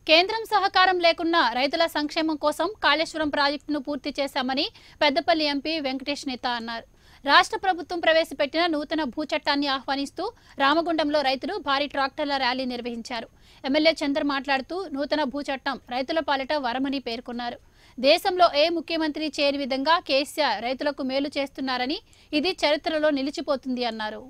కేంద్రం సహకారం లేకున్నా రైతుల సంక్షేమం కోసం కాళేశ్వరం ప్రాజెక్టును పూర్తి చేశామని పెద్దపల్లి ఎంపీ వెంకటేష్ నేత అన్నారు రాష్ట్ర ప్రభుత్వం ప్రవేశపెట్టిన నూతన భూ చట్టాన్ని ఆహ్వానిస్తూ రామగుండంలో రైతులు భారీ ట్రాక్టర్ల ర్యాలీ నిర్వహించారు ఎమ్మెల్యే చంద్ర మాట్లాడుతూ నూతన భూ చట్టం రైతుల పాలిట వరమని పేర్కొన్నారు దేశంలో ఏ ముఖ్యమంత్రి చేయని విధంగా కేసీఆర్ రైతులకు మేలు చేస్తున్నారని ఇది చరిత్రలో నిలిచిపోతుంది అన్నారు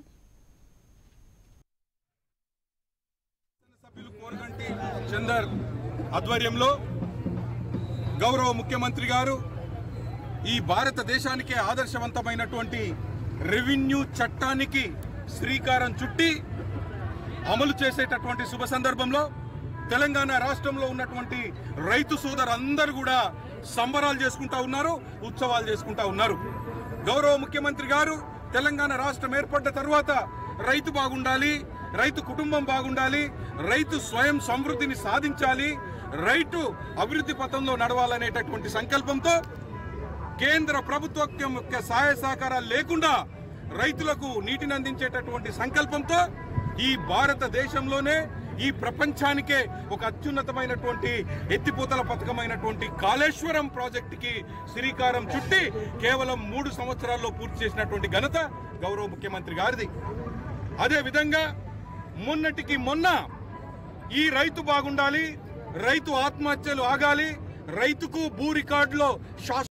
సభ్యులు కోరగంటి చందర్ ఆధ్వర్యంలో గౌరవ ముఖ్యమంత్రి గారు ఈ భారతదేశానికే ఆదర్శవంతమైనటువంటి రెవెన్యూ చట్టానికి శ్రీకారం చుట్టి అమలు చేసేటటువంటి శుభ సందర్భంలో తెలంగాణ రాష్ట్రంలో ఉన్నటువంటి రైతు సోదరులందరూ కూడా సంబరాలు చేసుకుంటా ఉన్నారు ఉత్సవాలు చేసుకుంటా ఉన్నారు గౌరవ ముఖ్యమంత్రి గారు తెలంగాణ రాష్ట్రం ఏర్పడ్డ తర్వాత రైతు బాగుండాలి రైతు కుటుంబం బాగుండాలి రైతు స్వయం సమృద్ధిని సాధించాలి రైతు అభివృద్ధి పథంలో నడవాలనేటటువంటి సంకల్పంతో కేంద్ర ప్రభుత్వం యొక్క సహాయ సహకారాలు లేకుండా రైతులకు నీటిని అందించేటటువంటి సంకల్పంతో ఈ భారతదేశంలోనే ఈ ప్రపంచానికే ఒక అత్యున్నతమైనటువంటి ఎత్తిపోతల పథకమైనటువంటి కాళేశ్వరం ప్రాజెక్టుకి శ్రీకారం చుట్టి కేవలం మూడు సంవత్సరాల్లో పూర్తి చేసినటువంటి ఘనత గౌరవ ముఖ్యమంత్రి గారిది అదే విధంగా మొన్నటికి మొన్న ఈ రైతు బాగుండాలి రైతు ఆత్మహత్యలు ఆగాలి రైతుకు భూ రికార్డులో శాశ్వత